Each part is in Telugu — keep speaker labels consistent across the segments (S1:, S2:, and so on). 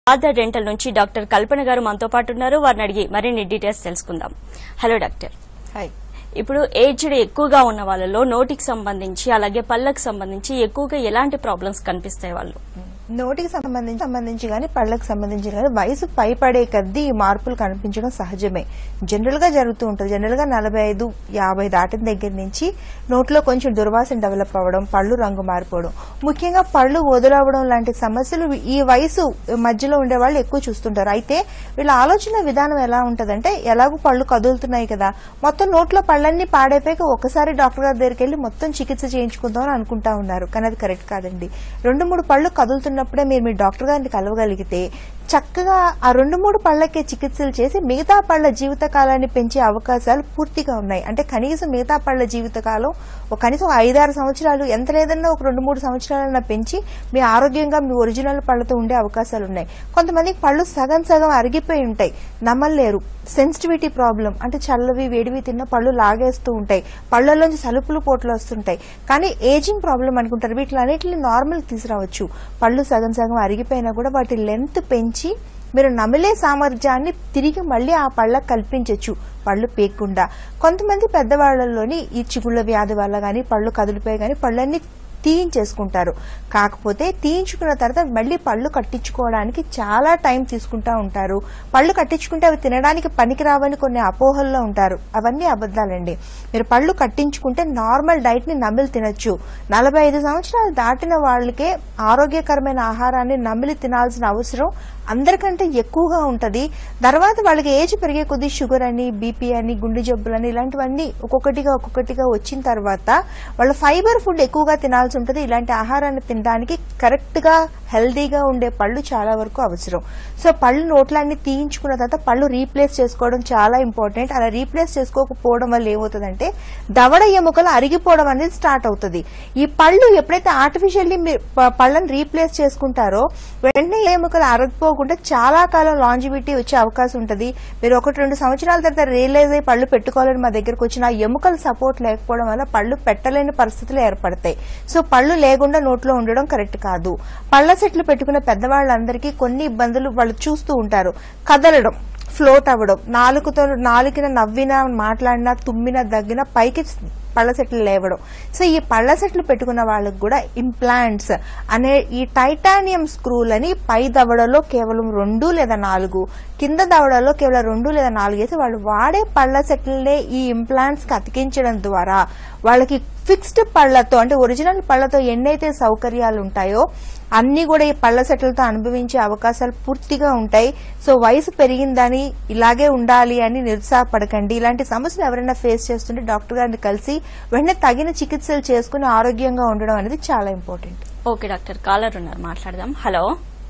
S1: ఆధార్ డెంటల్ నుంచి డాక్టర్ కల్పన గారు మనతో పాటు ఉన్నారు వారిని అడిగి మరిన్ని డీటెయిల్స్ తెలుసుకుందాం హలో డాక్టర్
S2: హాయ్
S1: ఇప్పుడు ఏజ్డ్ ఎక్కువగా ఉన్న వాళ్ళలో నోటికి సంబంధించి అలాగే పళ్ళకు సంబంధించి ఎక్కువగా ఎలాంటి ప్రాబ్లమ్స్ కనిపిస్తాయి వాళ్ళు
S2: నోటికి సంబంధించి సంబంధించి కానీ పళ్ళకి సంబంధించి కానీ వయసు పైపడే కొద్దీ ఈ మార్పులు కనిపించడం సహజమే జనరల్ గా జరుగుతూ ఉంటుంది జనరల్ గా నలభై ఐదు యాభై దాటిన దగ్గర నుంచి నోట్లో కొంచెం దుర్వాసన డెవలప్ అవ్వడం పళ్ళు రంగు మారిపోవడం ముఖ్యంగా పళ్ళు వదులవడం లాంటి సమస్యలు ఈ వయసు మధ్యలో ఉండే వాళ్ళు ఎక్కువ చూస్తుంటారు అయితే వీళ్ళ ఆలోచన విధానం ఎలా ఉంటదంటే ఎలాగో పళ్ళు కదులుతున్నాయి కదా మొత్తం నోట్లో పళ్ళన్నీ పాడైపోయాక ఒకసారి డాక్టర్ గారి దగ్గరికి వెళ్ళి మొత్తం చికిత్స చేయించుకుందాం అని అనుకుంటా ఉన్నారు కానీ అది కరెక్ట్ కాదండి రెండు మూడు పళ్ళు కదులుతున్నప్పుడే మీరు మీ డాక్టర్ గారిని కలవగలిగితే చక్కగా ఆ రెండు మూడు పళ్ళకే చికిత్సలు చేసి మిగతా పళ్ళ జీవిత కాలాన్ని పెంచే అవకాశాలు పూర్తిగా ఉన్నాయి అంటే కనీసం మిగతా పళ్ళ జీవితకాలం ఒక కనీసం ఒక ఐదారు సంవత్సరాలు ఎంత లేదన్నా ఒక రెండు మూడు సంవత్సరాలన్నా పెంచి మీ ఆరోగ్యంగా మీ ఒరిజినల్ పళ్ళతో ఉండే అవకాశాలు ఉన్నాయి కొంతమందికి పళ్ళు సగం సగం అరిగిపోయి ఉంటాయి నమ్మలేరు సెన్సిటివిటీ ప్రాబ్లం అంటే చల్లవి వేడివి తిన్న పళ్ళు లాగేస్తూ ఉంటాయి పళ్ళల్లోంచి సలుపులు పోట్లు వస్తుంటాయి కానీ ఏజింగ్ ప్రాబ్లం అనుకుంటారు వీటిలన్నిటిని నార్మల్ తీసుకురావచ్చు పళ్ళు సగం సగం అరిగిపోయినా కూడా వాటి లెంత్ పెంచి మీరు నమిలే సామర్థ్యాన్ని తిరిగి మళ్ళీ ఆ పళ్ళకు కల్పించవచ్చు పళ్ళు పేకుండా కొంతమంది పెద్దవాళ్లలోని ఈ చిగుళ్ళ వ్యాధి వల్ల గానీ పళ్ళు కదిలిపోయి గానీ పళ్ళన్నీ తీయించేసుకుంటారు కాకపోతే తీయించుకున్న తర్వాత మళ్ళీ పళ్ళు కట్టించుకోవడానికి చాలా టైం తీసుకుంటా ఉంటారు పళ్ళు కట్టించుకుంటే అవి తినడానికి పనికిరావని కొన్ని అపోహల్లో ఉంటారు అవన్నీ అబద్దాలండి మీరు పళ్ళు కట్టించుకుంటే నార్మల్ డైట్ ని నమిలి తినొచ్చు నలభై ఐదు సంవత్సరాలు దాటిన వాళ్ళకే ఆరోగ్యకరమైన ఆహారాన్ని నమిలి తినాల్సిన అవసరం అందరికంటే ఎక్కువగా ఉంటది తర్వాత వాళ్ళకి ఏజ్ పెరిగే కొద్దీ షుగర్ అని బీపీ అని గుండె జబ్బులని ఇలాంటివన్నీ ఒక్కొక్కటిగా ఒక్కొక్కటిగా వచ్చిన తర్వాత వాళ్ళ ఫైబర్ ఫుడ్ ఎక్కువగా తినాల్సి ఉంటుంది ఇలాంటి ఆహారాన్ని తినడానికి కరెక్ట్ గా హెల్దీగా ఉండే పళ్ళు చాలా వరకు అవసరం సో పళ్ళు నోట్లన్నీ తీయించుకున్న తర్వాత పళ్ళు రీప్లేస్ చేసుకోవడం చాలా ఇంపార్టెంట్ అలా రీప్లేస్ చేసుకోకపోవడం వల్ల ఏమవుతుందంటే దవడ ఎముకలు అరిగిపోవడం అనేది స్టార్ట్ అవుతుంది ఈ పళ్ళు ఎప్పుడైతే ఆర్టిఫిషియల్లీ పళ్ళని రీప్లేస్ చేసుకుంటారో వెంటనే ఈ ఎముకలు అరగపోకుండా చాలా కాలం లాంజివిటీ వచ్చే అవకాశం ఉంటుంది మీరు ఒకటి రెండు సంవత్సరాల తర్వాత రియలైజ్ అయ్యి పళ్ళు పెట్టుకోవాలని మా దగ్గరకు వచ్చిన ఆ ఎముకల సపోర్ట్ లేకపోవడం వల్ల పళ్ళు పెట్టలేని పరిస్థితులు ఏర్పడతాయి సో పళ్ళు లేకుండా నోట్లో ఉండడం కరెక్ట్ కాదు పళ్ళ సెట్లు పెట్టుకున్న పెద్దవాళ్ళందరికీ కొన్ని ఇబ్బందులు వాళ్ళు చూస్తూ ఉంటారు కదలడం ఫ్లోట్ అవ్వడం నాలుగుతో నాలుగున నవ్వినా మాట్లాడినా తుమ్మినా దగ్గిన పైకి పళ్ళ సెట్లు లేవడం సో ఈ పళ్ళ సెట్లు పెట్టుకున్న వాళ్ళకి కూడా ఇంప్లాంట్స్ అనే ఈ టైటానియం స్క్రూలని పై దవడలో కేవలం రెండు లేదా నాలుగు కింద దవడలో కేవలం రెండు లేదా నాలుగు వేసి వాళ్ళు వాడే పళ్ళ సెట్లనే ఈ ఇంప్లాంట్స్ కి అతికించడం ద్వారా వాళ్ళకి ఫిక్స్డ్ పళ్ళతో అంటే ఒరిజినల్ పళ్ళతో ఎన్నైతే సౌకర్యాలు ఉంటాయో అన్ని కూడా ఈ పళ్ళ సెట్లతో అనుభవించే అవకాశాలు పూర్తిగా ఉంటాయి సో వయసు పెరిగిందని ఇలాగే ఉండాలి అని నిరుత్సాహపడకండి ఇలాంటి సమస్యలు ఎవరైనా ఫేస్ చేస్తుంటే డాక్టర్ గారిని కలిసి వెంటనే తగిన చికిత్సలు చేసుకుని ఆరోగ్యంగా ఉండడం అనేది చాలా ఇంపార్టెంట్
S1: ఓకే డాక్టర్ కాలర్ ఉన్నారు మాట్లాడదాం హలో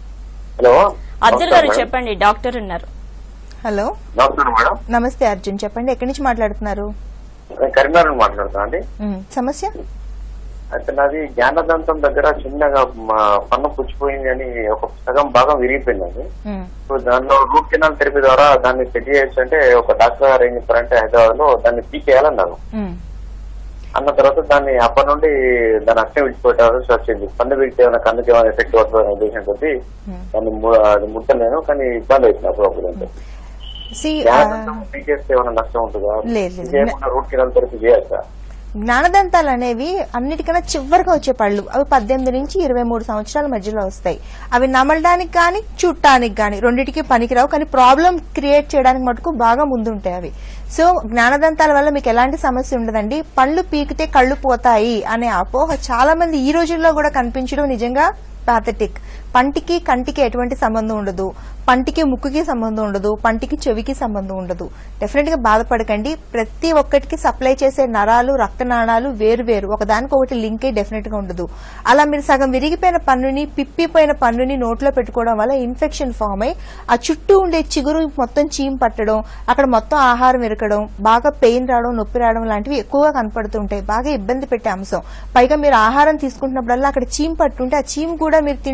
S3: హలో
S1: అబ్దుల్ గారు చెప్పండి డాక్టర్ ఉన్నారు
S2: హలో
S3: నమస్కారం మేడం
S2: నమస్తే అర్జున్ చెప్పండి ఎక్కడి నుంచి మాట్లాడుతున్నారు
S3: నేను కరీంనగర్ మాట్లాడుతున్నా అండి
S2: ఉమ్, సమస్య
S3: అయితే నాది జ్ఞానదంతం దగ్గర చిన్నగా మా పన్ను పుచ్చిపోయింది అని ఒక సగం భాగం విరిగిపోయిందండి
S2: ఉమ్,
S3: సో దానిలో రూట్ కెనాల్ థెరపీ ద్వారా దాన్ని సెట్ చేయొచ్చు అంటే ఒక డాక్టర్ గారు ఏం చెప్పారంటే హైదరాబాద్ లో దాన్ని పీకేయాలన్నారు
S2: ఉమ్,
S3: అన్న తర్వాత దాన్ని అప్పటి నుండి దాన్ని అట్నే విడిచిపెట్టాల్సి వచ్చింది పన్ను విడితే ఏమైనా కన్నుకి ఏమైనా ఎఫెక్ట్ అవుతుందనే ఉద్దేశం కొద్ది
S2: ఉమ్.
S3: దాన్ని ము- అది ముట్టలేను కానీ ఇబ్బంది అవుతుంది అప్పుడప్పుడు అంటే
S2: See, ఆ,
S3: జ్ఞానదంతం పీకేస్తే ఏమైనా నష్టం ఉంటుందా
S2: లేదు, లేదు.
S3: ఇంకేమన్నా రూట్ కెనాల్ థెరపీ చేయొచ్చా
S2: జ్ఞానదంతాలు అనేవి అన్నిటికన్నా చివరిగా వచ్చే పళ్ళు అవి పద్దెనిమిది నుంచి ఇరవై మూడు సంవత్సరాల మధ్యలో వస్తాయి అవి నమలడానికి కానీ చుట్టానికి కానీ రెండింటికి పనికిరావు కానీ ప్రాబ్లం క్రియేట్ చేయడానికి మటుకు బాగా ముందుంటాయి అవి సో జ్ఞానదంతాల వల్ల మీకు ఎలాంటి సమస్య ఉండదండి పళ్ళు పీకితే కళ్ళు పోతాయి అనే అపోహ చాలా మంది ఈ రోజుల్లో కూడా కనిపించడం నిజంగా పాథటిక్ పంటికి కంటికి ఎటువంటి సంబంధం ఉండదు పంటికి ముక్కుకి సంబంధం ఉండదు పంటికి చెవికి సంబంధం ఉండదు డెఫినెట్ గా బాధపడకండి ప్రతి ఒక్కటికి సప్లై చేసే నరాలు రక్తనాళాలు వేరు వేరు ఒకదానికి ఒకటి లింక్ అయి డెఫినెట్ గా ఉండదు అలా మీరు సగం విరిగిపోయిన పన్నుని పిప్పిపోయిన పన్నుని నోట్లో పెట్టుకోవడం వల్ల ఇన్ఫెక్షన్ ఫామ్ అయి ఆ చుట్టూ ఉండే చిగురు మొత్తం చీమ్ పట్టడం అక్కడ మొత్తం ఆహారం ఇరకడం బాగా పెయిన్ రావడం నొప్పి రావడం లాంటివి ఎక్కువగా కనపడుతుంటాయి బాగా ఇబ్బంది పెట్టే అంశం పైగా మీరు ఆహారం తీసుకుంటున్నప్పుడల్లా అక్కడ చీమ్ పట్టుంటే ఆ చీమ్ కూడా మీరు తింటూ ఉంటారు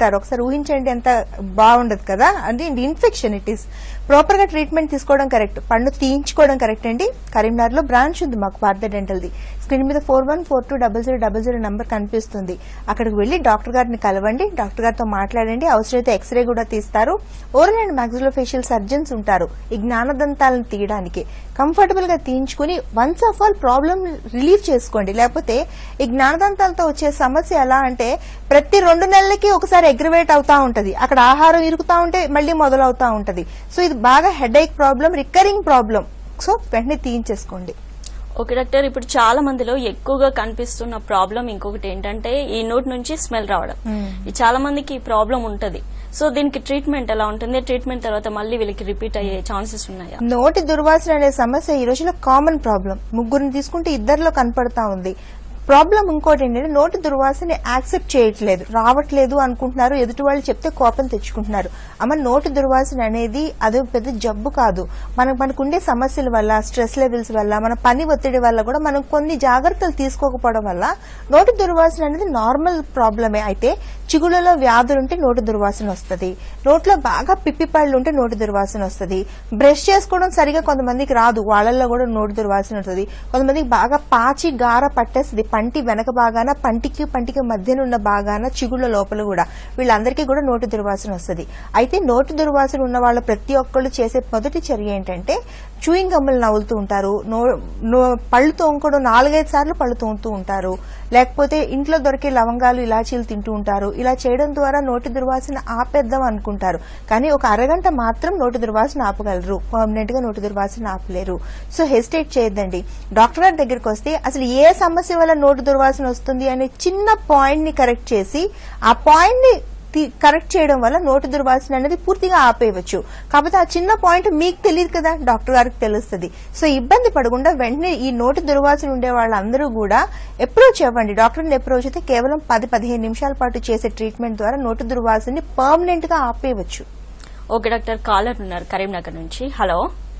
S2: అంటారు ఒకసారి ఊహించండి ఎంత బాగుండదు కదా అంటే ఇన్ఫెక్షన్ ఇట్ ఈస్ ప్రాపర్ గా ట్రీట్మెంట్ తీసుకోవడం కరెక్ట్ పన్ను తీయించుకోవడం కరెక్ట్ అండి కరీంనగర్ లో బ్రాంచ్ ఉంది మాకు భారత డెంటల్ ది స్క్రీన్ మీద four one four two double zero double zero number కనిపిస్తుంది అక్కడికి వెళ్లి డాక్టర్ గారిని కలవండి డాక్టర్ గారితో మాట్లాడండి అవసరమైతే ఎక్స్రే కూడా తీస్తారు oral and maxillo facial surgeons ఉంటారు ఈ జ్ఞానదంతాలను తీయడానికి కంఫర్టబుల్ గా తీయించుకుని once of all problem relieve చేసుకోండి లేకపోతే ఈ జ్ఞానదంతాలతో వచ్చే సమస్య ఎలా అంటే ప్రతి రెండు నెలలకి ఒకసారి అగ్రివేట్ అవుతా ఉంటది అక్కడ ఆహారం ఇరుకుతా ఉంటే మళ్ళీ మొదలవుతా ఉంటది సో ఇది బాగా headache problem recurring problem so వెంటనే తీయించేసుకోండి
S1: ఓకే డాక్టర్ ఇప్పుడు చాలా మందిలో ఎక్కువగా కనిపిస్తున్న ప్రాబ్లం ఇంకొకటి ఏంటంటే ఈ నోటి నుంచి స్మెల్ రావడం ఈ చాలా మందికి ఈ ప్రాబ్లం ఉంటది సో దీనికి ట్రీట్మెంట్ ఎలా ఉంటుంది ట్రీట్మెంట్ తర్వాత మళ్ళీ వీళ్ళకి రిపీట్ అయ్యే ఛాన్సెస్ ఉన్నాయా
S2: నోటి దుర్వాసన అనే సమస్య ఈ రోజులో కామన్ ప్రాబ్లం ముగ్గురిని తీసుకుంటే ఇద్దరిలో కనపడతా ఉంది ప్రాబ్లం ఇంకోటి ఏంటంటే నోటి దుర్వాసన యాక్సెప్ట్ చేయట్లేదు రావట్లేదు అనుకుంటున్నారు ఎదుటి వాళ్ళు చెప్తే కోపం తెచ్చుకుంటున్నారు అమ్మ నోటి దుర్వాసన అనేది అదే పెద్ద జబ్బు కాదు మనకు మనకుండే సమస్యల వల్ల స్ట్రెస్ లెవెల్స్ వల్ల మన పని ఒత్తిడి వల్ల కూడా మనం కొన్ని జాగ్రత్తలు తీసుకోకపోవడం వల్ల నోటి దుర్వాసన అనేది నార్మల్ ప్రాబ్లమే అయితే చిగుళ్ళలో వ్యాధులుంటే నోటి దుర్వాసన వస్తుంది నోట్లో బాగా పిప్పి పళ్ళు ఉంటే నోటి దుర్వాసన వస్తుంది బ్రష్ చేసుకోవడం సరిగా కొంతమందికి రాదు వాళ్ళల్లో కూడా నోటి దుర్వాసన ఉంటుంది కొంతమందికి బాగా పాచి గార పట్టేస్తుంది పంటి వెనక భాగాన పంటికి పంటికి మధ్యన ఉన్న భాగాన చిగుళ్ళ లోపల కూడా వీళ్ళందరికీ కూడా నోటి దుర్వాసన వస్తుంది అయితే నోటి దుర్వాసన ఉన్న వాళ్ళ ప్రతి ఒక్కళ్ళు చేసే మొదటి చర్య ఏంటంటే చూయింగ్ గమ్ములు నవ్వులుతూ ఉంటారు నో- నో- పళ్ళు తోముకోవడం నాలుగైదు సార్లు పళ్ళు తోముతూ ఉంటారు లేకపోతే ఇంట్లో దొరికే లవంగాలు ఇలాచీలు తింటూ ఉంటారు ఇలా చేయడం ద్వారా నోటి దుర్వాసన ఆపేద్దాం అనుకుంటారు కానీ ఒక అరగంట మాత్రం నోటి దుర్వాసన ఆపగలరు పర్మనెంట్ గా నోటి దుర్వాసన ఆపలేరు సో హెసిటేట్ చేయొద్దండి డాక్టర్ గారి దగ్గరికి వస్తే అసలు ఏ సమస్య వల్ల నోటి దుర్వాసన వస్తుంది అనే చిన్న పాయింట్ ని కరెక్ట్ చేసి ఆ పాయింట్ ని తి- కరెక్ట్ చేయడం వల్ల నోటి దుర్వాసన అనేది పూర్తిగా ఆపేయవచ్చు కాకపోతే ఆ చిన్న పాయింట్ మీకు తెలియదు కదా డాక్టర్ గారికి తెలుస్తుంది సో ఇబ్బంది పడకుండా వెంటనే ఈ నోటి దుర్వాసన ఉండే వాళ్ళందరూ కూడా అప్రోచ్ అవ్వండి డాక్టర్ని అప్రోచ్ అయితే కేవలం పది పదిహేను నిమిషాల పాటు చేసే ట్రీట్మెంట్ ద్వారా నోటి దుర్వాసనని పర్మనెంట్ గా ఆపేయవచ్చు
S1: ఓకే డాక్టర్ కాలర్ ఉన్నారు కరీంనగర్ నుంచి హలో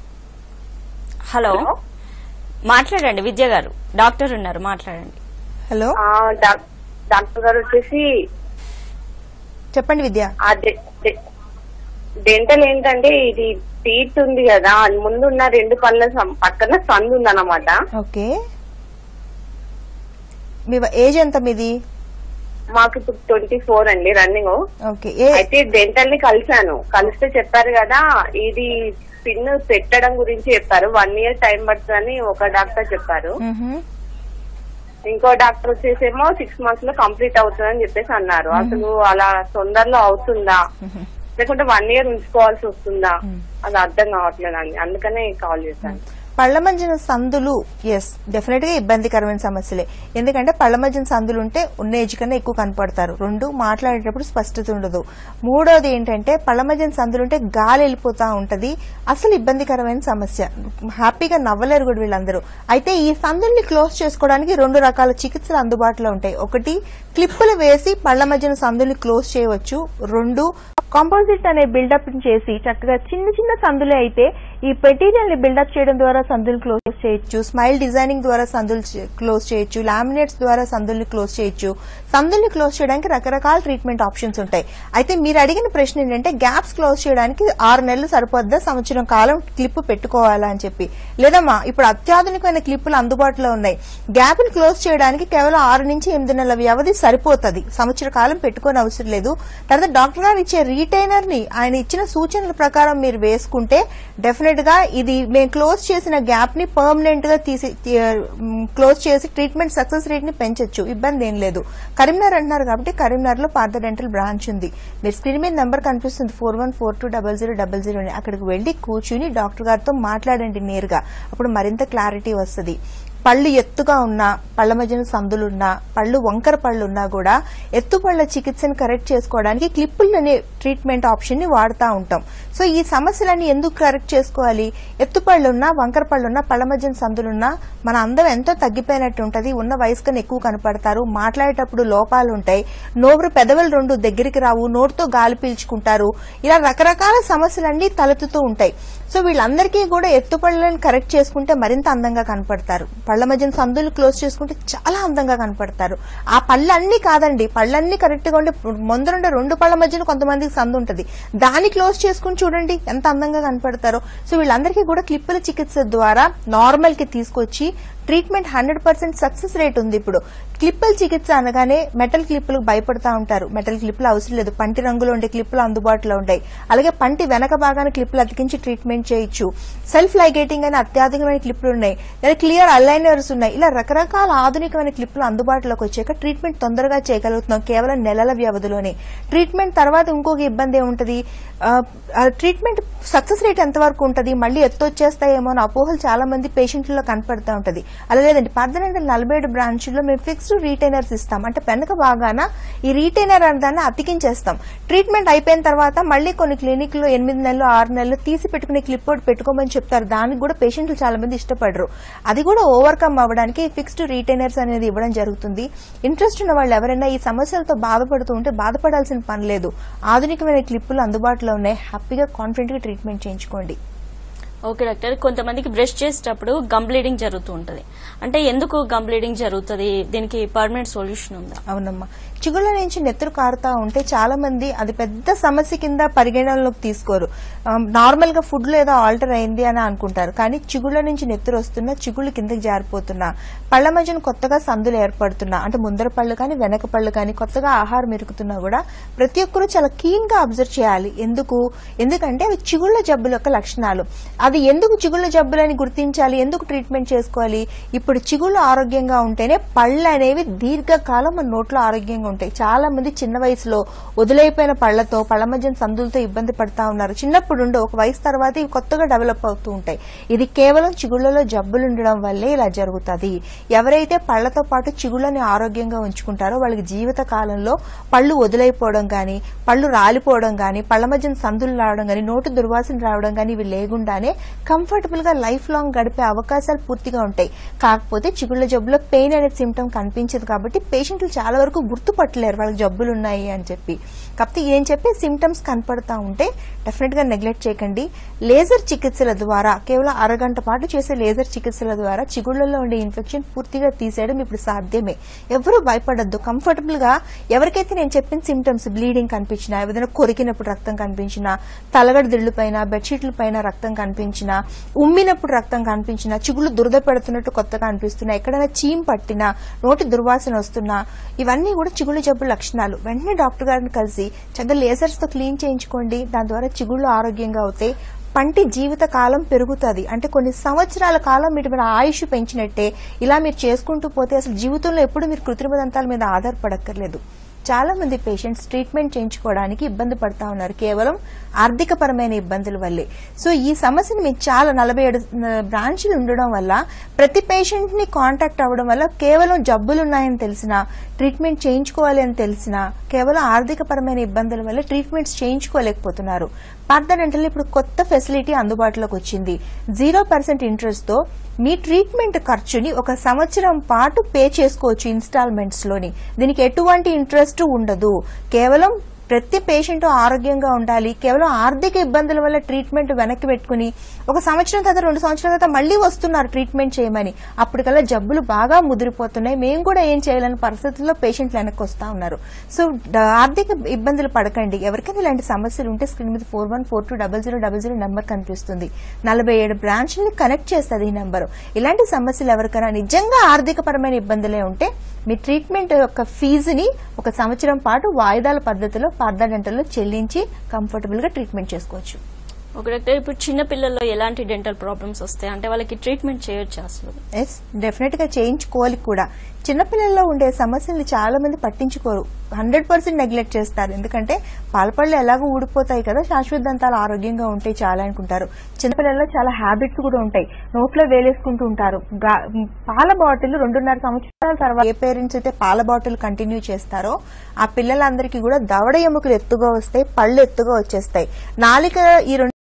S1: హలో మాట్లాడండి విద్య గారు డాక్టర్ ఉన్నారు మాట్లాడండి
S2: హలో
S4: ఆ, డాక్- డాక్టర్ గారు వచ్చేసి
S2: చెప్పండి విద్య
S4: ఆ డె- డె- డెంటల్ ఏంటంటే ఇది టీత్ ఉంది కదా అది ముందు ఉన్న రెండు పళ్ళ సం- పక్కన సందు ఉందన్నమాట
S2: ఓకే మీ ఏజ్ ఎంత మీది
S4: మాకు ఇప్పుడు ట్వంటీ ఫోర్ అండి రన్నింగ్
S2: ఓకే ఏ
S4: అయితే డెంటల్ ని కలిశాను కలిస్తే చెప్పారు కదా ఇది పిన్ పెట్టడం గురించి చెప్పారు వన్ ఇయర్ టైం పడుతుందని ఒక డాక్టర్ చెప్పారు
S2: మ్హూ.
S4: ఇంకో డాక్టర్ వచ్చేసేమో సిక్స్ మంత్స్ లో కంప్లీట్ అవుతుందని చెప్పేసి అన్నారు అసలు అలా తొందరలో అవుతుందా లేకుంటే వన్ ఇయర్ ఉంచుకోవాల్సి వస్తుందా అది అర్థం కావట్లేదు అండి అందుకనే కాల్ చేశాను
S2: పళ్ళ మధ్యన సందులు ఎస్ డెఫినెట్ గా ఇబ్బందికరమైన సమస్యలే ఎందుకంటే పళ్ళ మధ్యన సందులు ఉంటే ఉన్న ఏజ్ కన్నా ఎక్కువ కనపడతారు రెండు మాట్లాడేటప్పుడు స్పష్టత ఉండదు మూడోది ఏంటంటే పళ్ళ మధ్యన సందులు ఉంటే గాలి వెళ్ళిపోతా ఉంటది అసలు ఇబ్బందికరమైన సమస్య హ్యాపీగా నవ్వలేరు కూడా వీళ్ళందరూ అయితే ఈ సందుల్ని క్లోజ్ చేసుకోవడానికి రెండు రకాల చికిత్సలు అందుబాటులో ఉంటాయి ఒకటి క్లిప్పులు వేసి పళ్ళ మధ్యన సందుల్ని క్లోజ్ చేయవచ్చు రెండు కాంపోజిట్ అనే బిల్డప్ చేసి చక్కగా చిన్న చిన్న సందులే అయితే ఈ మెటీరియల్ ని బిల్డప్ చేయడం ద్వారా సందులు క్లోజ్ చేయొచ్చు స్మైల్ డిజైనింగ్ ద్వారా సందులు చే- క్లోజ్ చేయొచ్చు లామినేట్స్ ద్వారా సందుల్ని క్లోజ్ చేయొచ్చు సందుల్ని క్లోజ్ చేయడానికి రకరకాల ట్రీట్మెంట్ ఆప్షన్స్ ఉంటాయి అయితే మీరు అడిగిన ప్రశ్న ఏంటంటే గ్యాప్స్ క్లోజ్ చేయడానికి ఆరు నెలలు సరిపోద్దా సంవత్సరం కాలం క్లిప్ పెట్టుకోవాలా అని చెప్పి లేదమ్మా ఇప్పుడు అత్యాధునికమైన క్లిప్పులు అందుబాటులో ఉన్నాయి గ్యాప్ ని క్లోజ్ చేయడానికి కేవలం ఆరు నుంచి ఎనిమిది నెలల వ్యవధి సరిపోతుంది సంవత్సర కాలం పెట్టుకోని అవసరం లేదు తర్వాత డాక్టర్ గారు ఇచ్చే రీటైనర్ ని ఆయన ఇచ్చిన సూచనల ప్రకారం మీరు వేసుకుంటే డెఫినెట్ గా ఇది మేము క్లోజ్ చేసిన గ్యాప్ ని పర్మనెంట్ గా తీసి క్లోజ్ చేసి ట్రీట్మెంట్ సక్సెస్ రేట్ ని పెంచొచ్చు ఇబ్బంది ఏం లేదు కరీంనగర్ అంటున్నారు కాబట్టి కరీంనగర్ లో పార్థ డెంటల్ బ్రాంచ్ ఉంది మీరు స్క్రీన్ మీద నెంబర్ కనిపిస్తుంది four one four two double zero double zero అక్కడికి వెళ్లి కూర్చుని డాక్టర్ గారితో మాట్లాడండి నేరుగా అప్పుడు మరింత క్లారిటీ వస్తుంది పళ్ళు ఎత్తుగా ఉన్నా పళ్ళ మధ్యన సందులున్నా పళ్ళు వంకర పళ్ళు ఉన్నా కూడా ఎత్తు పళ్ళ చికిత్సను కరెక్ట్ చేసుకోవడానికి క్లిప్పులు అనే ట్రీట్మెంట్ ఆప్షన్ ని వాడుతూ ఉంటాం సో ఈ సమస్యలన్నీ ఎందుకు కరెక్ట్ చేసుకోవాలి ఎత్తు పళ్ళున్నా వంకర పళ్ళున్నా పళ్ళ మధ్యన సందులున్నా మన అందం ఎంతో తగ్గిపోయినట్టు ఉంటది ఉన్న వయసు కన్నా ఎక్కువ కనపడతారు మాట్లాడేటప్పుడు లోపాలు ఉంటాయి నోరు పెదవులు రెండు దగ్గరికి రావు నోటితో గాలి పీల్చుకుంటారు ఇలా రకరకాల సమస్యలన్నీ తలెత్తుతూ ఉంటాయి సో వీళ్ళందరికీ కూడా ఎత్తుపళ్ళని కరెక్ట్ చేసుకుంటే మరింత అందంగా కనపడతారు పళ్ళ మధ్యన సందులు క్లోజ్ చేసుకుంటే చాలా అందంగా కనపడతారు ఆ పళ్ళన్నీ కాదండి పళ్ళన్నీ కరెక్ట్ గా ఉండే ముందరుండే రెండు పళ్ళ మధ్యన కొంతమందికి సందు ఉంటది దాన్ని క్లోజ్ చేసుకుని చూడండి ఎంత అందంగా కనపడతారో సో వీళ్ళందరికీ కూడా క్లిప్పుల చికిత్స ద్వారా నార్మల్ కి తీసుకొచ్చి treatment hundred percent success rate ఉంది ఇప్పుడు క్లిప్పుల చికిత్స అనగానే మెటల్ క్లిప్పులకు భయపడతా ఉంటారు మెటల్ క్లిప్పులు అవసరం లేదు పంటి రంగులో ఉండే క్లిప్పులు అందుబాటులో ఉంటాయి అలాగే పంటి వెనక భాగాన క్లిప్పులు అతికించి ట్రీట్మెంట్ చేయొచ్చు సెల్ఫ్ లైగేటింగ్ అనే అత్యాధునికమైన క్లిప్పులు ఉన్నాయి లేదా క్లియర్ అలైనర్స్ ఉన్నాయి ఇలా రకరకాల ఆధునికమైన క్లిప్పులు అందుబాటులోకి వచ్చాక ట్రీట్మెంట్ తొందరగా చేయగలుగుతున్నాం కేవలం నెలల వ్యవధిలోనే ట్రీట్మెంట్ తర్వాత ఇంకొక ఇబ్బంది ఏముంటది ఆ, ఆ ట్రీట్మెంట్ సక్సెస్ రేట్ ఎంతవరకు ఉంటది మళ్ళీ ఎత్తొచ్చేస్తాయేమో అని అపోహలు చాలా మంది పేషెంట్లలో కనపడుతూ ఉంటది అలా లేదండి పద్దెనిమిది నలభై ఏడు బ్రాంచ్లో మేము ఫిక్స్డ్ రీటైనర్స్ ఇస్తాం అంటే వెనక బాగాన ఈ రీటైనర్ అనే దాన్ని అతికించేస్తాం ట్రీట్మెంట్ అయిపోయిన తర్వాత మళ్ళీ కొన్ని క్లినిక్ లో ఎనిమిది నెలలు ఆరు నెలలు తీసి పెట్టుకునే క్లిప్ బోర్డ్ పెట్టుకోమని చెప్తారు దానికి కూడా పేషెంట్లు చాలా మంది ఇష్టపడరు అది కూడా ఓవర్కమ్ అవ్వడానికి ఫిక్స్డ్ రీటైనర్స్ అనేది ఇవ్వడం జరుగుతుంది ఇంట్రెస్ట్ ఉన్న వాళ్ళు ఎవరైనా ఈ సమస్యలతో బాధపడుతూ ఉంటే బాధపడాల్సిన పని లేదు ఆధునికమైన క్లిప్పులు అందుబాటులో ఉన్నాయి హ్యాపీగా కాన్ఫిడెంట్ గా ట్రీట్మెంట్ చేయించుకోండి
S1: ఓకే డాక్టర్ కొంతమందికి బ్రష్ చేసేటప్పుడు గమ్ బ్లీడింగ్ జరుగుతూ ఉంటది అంటే ఎందుకు గమ్ బ్లీడింగ్ జరుగుతుంది దీనికి పర్మనెంట్ సొల్యూషన్ ఉందా
S2: అవునమ్మా చిగుళ్ళ నుంచి నెత్తురు కారుతా ఉంటే చాలా మంది అది పెద్ద సమస్య కింద పరిగణనలోకి తీసుకోరు నార్మల్ గా ఫుడ్ లో ఏదో ఆల్టర్ అయింది అని అనుకుంటారు కానీ చిగుళ్ళ నుంచి నెత్తురు వస్తున్నా చిగుళ్ళు కిందకి జారిపోతున్నా పళ్ళ మధ్యన కొత్తగా సందులు ఏర్పడుతున్నా అంటే ముందర పళ్ళు కానీ వెనక పళ్ళు కానీ కొత్తగా ఆహారం ఇరుకుతున్నా కూడా ప్రతి ఒక్కరూ చాలా కీన్ గా అబ్జర్వ్ చేయాలి ఎందుకు ఎందుకంటే అవి చిగుళ్ళ జబ్బుల యొక్క లక్షణాలు అది ఎందుకు చిగుళ్ళ జబ్బులని గుర్తించాలి ఎందుకు ట్రీట్మెంట్ చేసుకోవాలి ఇప్పుడు చిగుళ్ళు ఆరోగ్యంగా ఉంటేనే పళ్ళు అనేవి దీర్ఘకాలం మన నోట్లో ఆరోగ్యంగా ఉంటాయి చాలా మంది చిన్న వయసులో వదిలైపోయిన పళ్లతో పళ్ళ మధ్య సందులతో ఇబ్బంది పడతా ఉన్నారు చిన్నప్పుడు ఉండే ఒక వయసు తర్వాత ఇవి కొత్తగా డెవలప్ అవుతూ ఉంటాయి ఇది కేవలం చిగుళ్ళలో జబ్బులు ఉండడం వల్లే ఇలా జరుగుతుంది ఎవరైతే పళ్లతో పాటు చిగుళ్ళని ఆరోగ్యంగా ఉంచుకుంటారో వాళ్ళకి జీవిత కాలంలో పళ్ళు వదిలైపోవడం గాని పళ్ళు రాలిపోవడం గాని పళ్ళ మధ్య సందులు రావడం గాని నోటు దుర్వాసన రావడం గాని ఇవి లేకుండానే కంఫర్టబుల్ గా లైఫ్ లాంగ్ గడిపే అవకాశాలు పూర్తిగా ఉంటాయి కాకపోతే చిగుళ్ళ జబ్బులో పెయిన్ అనే సిమ్టమ్ కనిపించదు కాబట్టి పేషెంట్లు చాలా వరకు గుర్తుపట్టలేరు వాళ్ళకి జబ్బులు ఉన్నాయి అని చెప్పి కాకపోతే ఏం చెప్పి సిమ్టమ్స్ కనపడతా ఉంటే డెఫినెట్ గా నెగ్లెక్ట్ చేయకండి లేజర్ చికిత్సల ద్వారా కేవలం అరగంట పాటు చేసే లేజర్ చికిత్సల ద్వారా చిగుళ్లలో ఉండే ఇన్ఫెక్షన్ పూర్తిగా తీసేయడం ఇప్పుడు సాధ్యమే ఎవరు భయపడద్దు కంఫర్టబుల్ గా ఎవరికైతే నేను చెప్పిన సిమ్టమ్స్ బ్లీడింగ్ కనిపించినా ఏదైనా కొరికినప్పుడు రక్తం కనిపించినా తలగడ దిళ్ళు పైన బెడ్షీట్ల పైన రక్తం కనిపించినా ఉమ్మినప్పుడు రక్తం కనిపించినా చిగుళ్ళు దురద పెడుతున్నట్టు కొత్తగా అనిపిస్తున్నా ఎక్కడైనా చీమ్ పట్టినా నోటి దుర్వాసన వస్తున్నా ఇవన్నీ కూడా చిగుళ్ళు జబ్బు లక్షణాలు వెంటనే డాక్టర్ గారిని కలిసి చక్కగా లేజర్స్ తో క్లీన్ చేయించుకోండి దాని ద్వారా చిగుళ్ళు ఆరోగ్యంగా అవుతాయి పంటి జీవిత కాలం పెరుగుతుంది అంటే కొన్ని సంవత్సరాల కాలం మీరు మన ఆయుష్ పెంచినట్టే ఇలా మీరు చేసుకుంటూ పోతే అసలు జీవితంలో ఎప్పుడు మీరు కృత్రిమ దంతాల మీద ఆధారపడక్కర్లేదు చాలా మంది పేషెంట్స్ ట్రీట్మెంట్ చేయించుకోవడానికి ఇబ్బంది పడతా ఉన్నారు కేవలం ఆర్థిక పరమైన ఇబ్బందుల వల్లే సో ఈ సమస్యని మీకు చాలా నలభై ఏడు బ్రాంచ్లు ఉండడం వల్ల ప్రతి పేషెంట్ ని కాంటాక్ట్ అవ్వడం వల్ల కేవలం జబ్బులు ఉన్నాయని తెలిసినా ట్రీట్మెంట్ చేయించుకోవాలి అని తెలిసినా కేవలం ఆర్థిక పరమైన ఇబ్బందుల వల్ల ట్రీట్మెంట్స్ చేయించుకోలేకపోతున్నారు పార్థ డెంటల్ ఇప్పుడు కొత్త ఫెసిలిటీ అందుబాటులోకి వచ్చింది జీరో పర్సెంట్ ఇంట్రెస్ట్ తో మీ ట్రీట్మెంట్ ఖర్చుని ఒక సంవత్సరం పాటు పే చేసుకోవచ్చు ఇన్స్టాల్మెంట్స్ లోని దీనికి ఎటువంటి ఇంట్రెస్ట్ ఉండదు కేవలం ప్రతి పేషెంట్ ఆరోగ్యంగా ఉండాలి కేవలం ఆర్థిక ఇబ్బందుల వల్ల ట్రీట్మెంట్ వెనక్కి పెట్టుకుని ఒక సంవత్సరం తర్వాత రెండు సంవత్సరాల తర్వాత మళ్ళీ వస్తున్నారు ట్రీట్మెంట్ చేయమని అప్పటికల్లా జబ్బులు బాగా ముదిరిపోతున్నాయి మేము కూడా ఏం చేయలేని పరిస్థితుల్లో పేషెంట్లు వెనక్కి వస్తా ఉన్నారు సో డ- ఆర్థిక ఇబ్బందులు పడకండి ఎవరికైనా ఇలాంటి సమస్యలు ఉంటే స్క్రీన్ మీద four one four two double zero double zero number కనిపిస్తుంది నలభై ఏడు బ్రాంచ్ని కనెక్ట్ చేస్తుంది ఈ నెంబర్ ఇలాంటి సమస్యలు ఎవరికైనా నిజంగా ఆర్థికపరమైన ఇబ్బందులే ఉంటే మీ ట్రీట్మెంట్ యొక్క ఫీజుని ఒక సంవత్సరం పాటు వాయిదాల పద్ధతిలో పార్థ డెంటల్లో చెల్లించి కంఫర్టబుల్ గా ట్రీట్మెంట్ చేసుకోవచ్చు
S1: ఒక డాక్టర్ ఇప్పుడు చిన్న పిల్లల్లో ఎలాంటి డెంటల్ ప్రాబ్లమ్స్ వస్తాయి అంటే వాళ్ళకి ట్రీట్మెంట్ చేయొచ్చు అసలు
S2: ఎస్ డెఫినెట్ గా చేయించుకోవాలి కూడా చిన్నపిల్లల్లో ఉండే సమస్యల్ని చాలా మంది పట్టించుకోరు హండ్రెడ్ పర్సెంట్ నెగ్లెక్ట్ చేస్తారు ఎందుకంటే పాలపళ్ళు ఎలాగో ఊడిపోతాయి కదా శాశ్వత దంతాలు ఆరోగ్యంగా ఉంటాయి చాలా అనుకుంటారు చిన్నపిల్లల్లో చాలా హ్యాబిట్స్ కూడా ఉంటాయి నోట్లో వేలేసుకుంటూ ఉంటారు గా- పాల బాటిల్ రెండున్నర సంవత్సరాల తర్వాత ఏ పేరెంట్స్ అయితే పాల బాటిల్ కంటిన్యూ చేస్తారో ఆ పిల్లలందరికీ కూడా దవడ ఎముకలు ఎత్తుగా వస్తాయి పళ్ళు ఎత్తుగా వచ్చేస్తాయి నాలిక ఈ రెండు